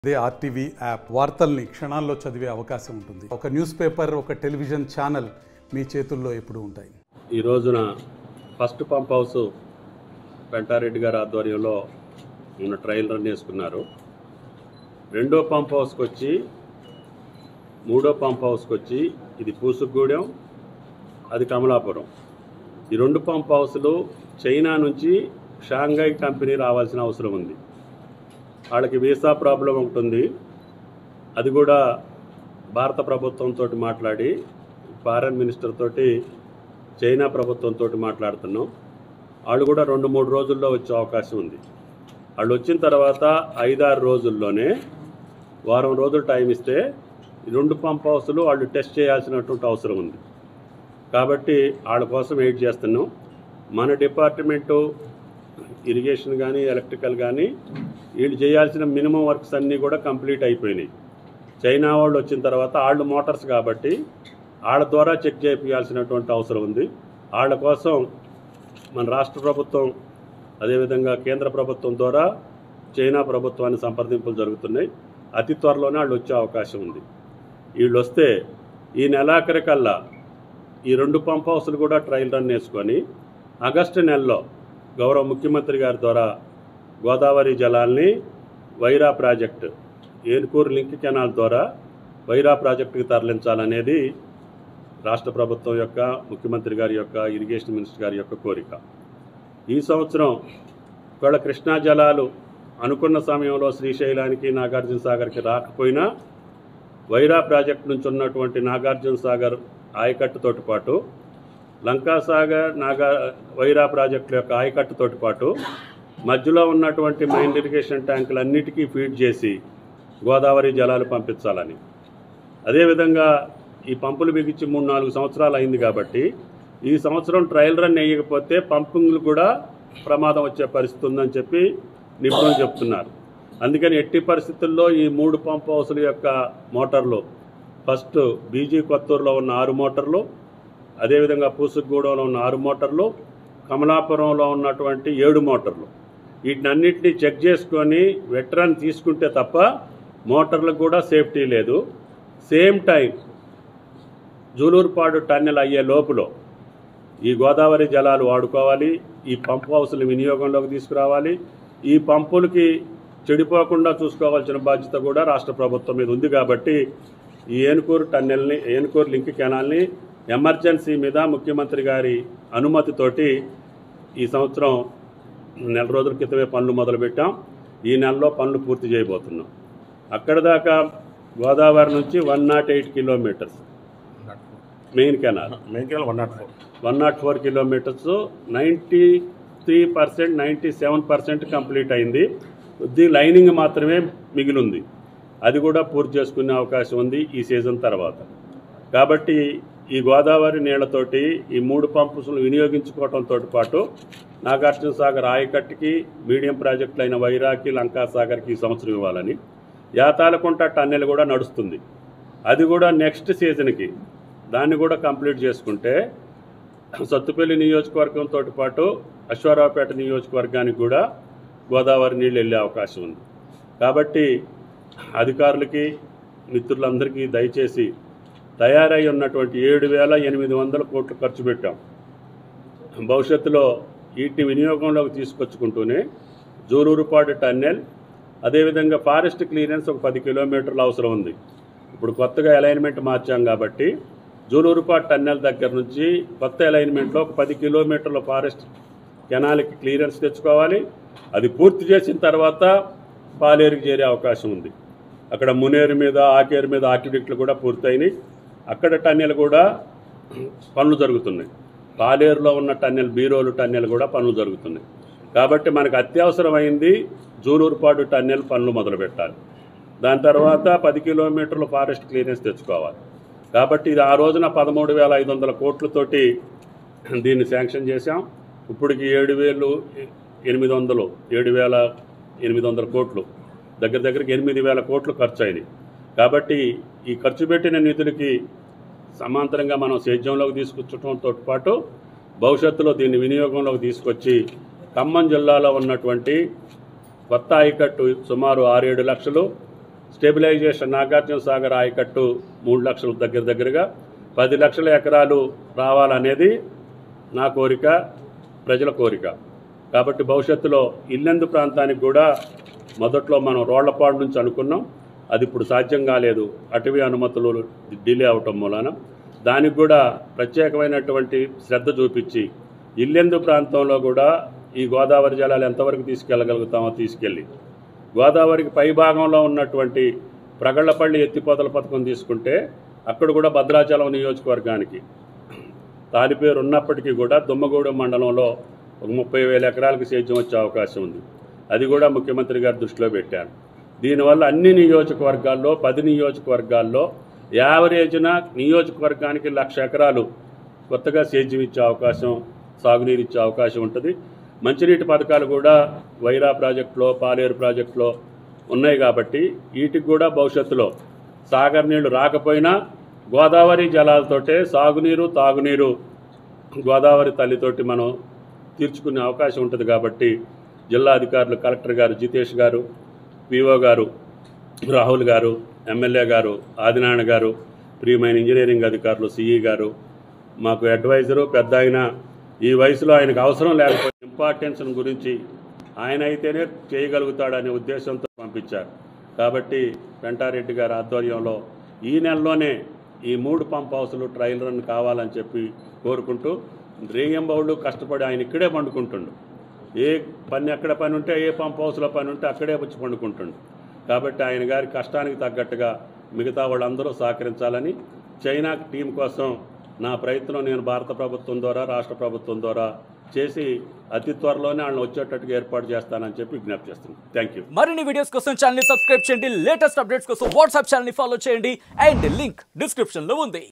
అదే RTV app వార్తల్ని క్షణాల్లో చదివే అవకాశం ఉంటుంది ఒక న్యూస్ పేపర్ ఒక టెలివిజన్ ఛానల్ మీ చేతుల్లో ఎప్పుడూ ఉంటాయి ఈ రోజున ఫస్ట్ పంప్ హౌస్ వెంటారెడ్డి గారి ఆధ్వర్యంలో ఉన్న ట్రయల్ రన్ చేసుకున్నారు రెండో పంప్ హౌస్కి వచ్చి మూడో పంప్ హౌస్కి వచ్చి ఇది పూసుగూడెం అది కమలాపురం ఈ రెండు పంప్ హౌస్లు చైనా నుంచి షాంఘై కంపెనీ రావాల్సిన అవసరం ఉంది వాళ్ళకి వీసా ప్రాబ్లం ఉంటుంది అది కూడా భారత ప్రభుత్వంతో మాట్లాడి ఫారెన్ మినిస్టర్ తోటి చైనా ప్రభుత్వంతో మాట్లాడుతున్నాం వాళ్ళు కూడా రెండు మూడు రోజుల్లో వచ్చే అవకాశం ఉంది వాళ్ళు వచ్చిన తర్వాత ఐదారు రోజుల్లోనే వారం రోజులు టైం ఇస్తే ఈ రెండు పంప్ హౌస్లు వాళ్ళు టెస్ట్ చేయాల్సినటువంటి అవసరం ఉంది కాబట్టి వాళ్ళ కోసం వెయిట్ చేస్తున్నాం మన డిపార్ట్మెంటు ఇరిగేషన్ కానీ ఎలక్ట్రికల్ కానీ వీళ్ళు చేయాల్సిన మినిమం వర్క్స్ అన్నీ కూడా కంప్లీట్ అయిపోయినాయి చైనా వాళ్ళు వచ్చిన తర్వాత వాళ్ళు మోటార్స్ కాబట్టి వాళ్ళ ద్వారా చెక్ చేయించాల్సినటువంటి అవసరం ఉంది వాళ్ళ కోసం మన రాష్ట్ర ప్రభుత్వం అదేవిధంగా కేంద్ర ప్రభుత్వం ద్వారా చైనా ప్రభుత్వాన్ని సంప్రదింపులు జరుగుతున్నాయి అతి త్వరలోనే వాళ్ళు వచ్చే అవకాశం ఉంది వీళ్ళు వస్తే ఈ నెలాఖరికల్లా ఈ రెండు పంప్ హౌస్లు కూడా ట్రయల్ రన్ వేసుకొని ఆగస్టు నెలలో గౌరవ ముఖ్యమంత్రి గారి ద్వారా గోదావరి జలాల్ని Wyra project Enukuru link canal ద్వారా వైరా ప్రాజెక్టుకి తరలించాలనేది రాష్ట్ర ప్రభుత్వం యొక్క ముఖ్యమంత్రి గారి యొక్క ఇరిగేషన్ మినిస్టర్ గారి యొక్క కోరిక ఈ సంవత్సరం ఒకవేళ కృష్ణా జలాలు అనుకున్న సమయంలో శ్రీశైలానికి నాగార్జున సాగర్కి రాకపోయినా వైరా ప్రాజెక్టు నుంచి ఉన్నటువంటి నాగార్జున సాగర్ ఆయకట్టుతోటి పాటు లంకాసాగర్ నాగా వైరా ప్రాజెక్టుల యొక్క ఆయకట్టుతోటి పాటు మధ్యలో ఉన్నటువంటి మైన్ ఇరిగేషన్ ట్యాంకులన్నిటికీ ఫీడ్ చేసి గోదావరి జలాలు పంపించాలని అదేవిధంగా ఈ పంపులు బిగించి మూడు నాలుగు సంవత్సరాలు అయింది కాబట్టి ఈ సంవత్సరం ట్రయల్ రన్ వేయకపోతే పంపింగ్లు కూడా ప్రమాదం వచ్చే పరిస్థితి ఉందని చెప్పి నిపుణులు చెప్తున్నారు అందుకని ఎట్టి పరిస్థితుల్లో ఈ మూడు పంప్ హౌసుల యొక్క మోటార్లు ఫస్ట్ బీజీ కొత్తూరులో ఉన్న ఆరు మోటార్లు అదేవిధంగా పూసుగూడెంలో ఉన్న ఆరు మోటార్లు కమలాపురంలో ఉన్నటువంటి ఏడు మోటార్లు వీటినన్నింటినీ చెక్ చేసుకొని వెటరన్ తీసుకుంటే తప్ప మోటార్లకు కూడా సేఫ్టీ లేదు సేమ్ టైం జూలూరుపాడు టన్నెల్ అయ్యే లోపులో ఈ గోదావరి జలాలు వాడుకోవాలి ఈ పంప్ హౌస్లు వినియోగంలోకి తీసుకురావాలి ఈ పంపులకి చెడిపోకుండా చూసుకోవాల్సిన బాధ్యత కూడా రాష్ట్ర ప్రభుత్వం మీద ఉంది కాబట్టి ఈ ఏనుకూరు టన్నెల్ని ఏనుకూరు లింక్ కెనాల్ని ఎమర్జెన్సీ మీద ముఖ్యమంత్రి గారి అనుమతితోటి ఈ సంవత్సరం నెల రోజుల క్రితమే పనులు మొదలుపెట్టాం ఈ నెలలో పనులు పూర్తి చేయబోతున్నాం అక్కడ దాకా గోదావరి నుంచి one nought eight kilometres main canal main canal one nought four one nought four kilometres ninety three percent ninety seven percent complete అయింది ది లైనింగ్ మాత్రమే మిగిలింది అది కూడా పూర్తి చేసుకునే అవకాశం ఉంది ఈ సీజన్ తర్వాత కాబట్టి ఈ గోదావరి నీళ్లతోటి ఈ మూడు పంపులు వినియోగించుకోవడంతో పాటు నాగార్జున సాగర్ ఆయకట్టుకి మీడియం ప్రాజెక్టులు అయిన వైరాకి లంకా సాగర్కి ఈ సంవత్సరం ఇవ్వాలని యాతాలకుంట టన్నెల్ కూడా నడుస్తుంది అది కూడా నెక్స్ట్ సీజన్కి దాన్ని కూడా కంప్లీట్ చేసుకుంటే సత్తుపల్లి నియోజకవర్గంతో పాటు అశ్వారావుపేట నియోజకవర్గానికి కూడా గోదావరి నీళ్ళు వెళ్ళే అవకాశం ఉంది కాబట్టి అధికారులకి మిత్రులందరికీ దయచేసి తయారై ఉన్నటువంటి ఏడు వేల ఎనిమిది వందల కోట్లు ఖర్చు పెట్టాం భవిష్యత్తులో వీటిని వినియోగంలోకి తీసుకొచ్చుకుంటూనే జూలూరుపాడు టన్నెల్ అదేవిధంగా ఫారెస్ట్ క్లియరెన్స్ ఒక పది కిలోమీటర్లు అవసరం ఉంది ఇప్పుడు కొత్తగా అలైన్మెంట్ మార్చాం కాబట్టి జూలూరుపాడు టన్నెల్ దగ్గర నుంచి కొత్త అలైన్మెంట్లో ఒక పది కిలోమీటర్ల ఫారెస్ట్ కెనాల్కి క్లియరెన్స్ తెచ్చుకోవాలి అది పూర్తి చేసిన తర్వాత పాలేరుకి చేరే అవకాశం ఉంది అక్కడ మునేరు మీద ఆకేరు మీద ఆర్కిటెక్ట్లు కూడా పూర్తయినాయి అక్కడ టన్నెల్ కూడా పనులు జరుగుతున్నాయి పాలేరులో ఉన్న టన్నెల్ బీరోలు టన్నెల్ కూడా పనులు జరుగుతున్నాయి కాబట్టి మనకు అత్యవసరమైంది జూలూరుపాడు టన్నెల్ పనులు మొదలు పెట్టాలి దాని తర్వాత పది కిలోమీటర్ల ఫారెస్ట్ క్లియరెన్స్ తెచ్చుకోవాలి కాబట్టి ఇది ఆ రోజున పదమూడు వేల ఐదు వందల కోట్లతోటి దీన్ని శాంక్షన్ చేశాం ఇప్పటికి ఏడు వేలు ఎనిమిది వందలు ఏడు వేల ఎనిమిది వందల కోట్లు దగ్గర దగ్గరికి ఎనిమిది వేల కోట్లు ఖర్చు అయినాయి కాబట్టి ఈ ఖర్చు పెట్టిన నిధులకి సమాంతరంగా మనం సేద్యంలోకి తీసుకొచ్చడంతో పాటు భవిష్యత్తులో దీన్ని వినియోగంలోకి తీసుకొచ్చి ఖమ్మం జిల్లాలో ఉన్నటువంటి కొత్త ఆయకట్టు సుమారు ఆరేడు లక్షలు స్టెబిలైజేషన్ నాగార్జున సాగర్ ఆయకట్టు మూడు లక్షల దగ్గర దగ్గరగా పది లక్షల ఎకరాలు రావాలనేది నా కోరిక ప్రజల కోరిక కాబట్టి భవిష్యత్తులో ఇల్లెందు ప్రాంతానికి కూడా మొదట్లో మనం రోళ్లపాడు నుంచి అనుకున్నాం అది ఇప్పుడు సాధ్యం కాలేదు అటవీ అనుమతులు డిలే అవటం మూలన దానికి కూడా ప్రత్యేకమైనటువంటి శ్రద్ధ చూపించి ఇల్లెందు ప్రాంతంలో కూడా ఈ గోదావరి జలాలు ఎంతవరకు తీసుకెళ్ళగలుగుతామో తీసుకెళ్ళి గోదావరికి పై భాగంలో ఉన్నటువంటి ప్రగళ్లపల్లి ఎత్తిపోతల పథకం తీసుకుంటే అక్కడ కూడా భద్రాచలం నియోజకవర్గానికి తాలిపేరు ఉన్నప్పటికీ కూడా దుమ్మగూడెం మండలంలో ఒక ముప్పై వేల ఎకరాలకు సేద్యం వచ్చే అవకాశం ఉంది అది కూడా ముఖ్యమంత్రి గారు దృష్టిలో పెట్టారు దీనివల్ల అన్ని నియోజకవర్గాల్లో పది నియోజకవర్గాల్లో యావరేజ్న నియోజకవర్గానికి లక్ష ఎకరాలు కొత్తగా సేద్యం ఇచ్చే అవకాశం సాగునీరు ఇచ్చే అవకాశం ఉంటుంది మంచినీటి పథకాలు కూడా వైరా ప్రాజెక్టులో పాలేరు ప్రాజెక్టులో ఉన్నాయి కాబట్టి వీటికి కూడా భవిష్యత్తులో సాగర్ నీళ్లు రాకపోయినా గోదావరి జలాలతోటే సాగునీరు తాగునీరు గోదావరి తల్లితోటి మనం తీర్చుకునే అవకాశం ఉంటుంది కాబట్టి జిల్లా అధికారులు కలెక్టర్ గారు జితేష్ గారు పిఓ గారు రాహుల్ గారు ఎమ్మెల్యే గారు ఆదినారాయణ గారు ప్రియమైన ఇంజనీరింగ్ అధికారులు సిఈ గారు మాకు అడ్వైజరు పెద్ద ఆయన ఈ వయసులో ఆయనకు అవసరం లేకపోతే ఇంపార్టెన్స్ గురించి ఆయన అయితేనే చేయగలుగుతాడనే ఉద్దేశంతో పంపించారు కాబట్టి వెంటారెడ్డి గారి ఆధ్వర్యంలో ఈ నెలలోనే ఈ మూడు పంప్ హౌస్లు ట్రయల్ రన్ కావాలని చెప్పి కోరుకుంటూ రేయంబౌళ్ళు కష్టపడి ఆయన ఇక్కడే పండుకుంటుండు ఏ పని ఎక్కడ పని ఉంటే ఏ పంప్ హౌస్లో పని ఉంటే అక్కడే వచ్చి పండుకుంటుండు కాబట్టి ఆయన గారి కష్టానికి తగ్గట్టుగా మిగతా వాళ్ళందరూ సహకరించాలని చైనా టీం కోసం నా ప్రయత్నం నేను భారత ప్రభుత్వం ద్వారా రాష్ట్ర ప్రభుత్వం ద్వారా చేసి అతి త్వరలోనే వాళ్ళని వచ్చేటట్టుగా ఏర్పాటు చేస్తానని చెప్పి విజ్ఞప్తి చేస్తున్నాను థ్యాంక్ యూ మరిన్ని వీడియోస్ కోసం ఛానల్ ని సబ్స్క్రైబ్ చేయండి లేటెస్ట్ అప్డేట్స్ కోసం వాట్సాప్ ఛానల్ ని ఫాలో చేయండి అండ్ లింక్ డిస్క్రిప్షన్ లో ఉంది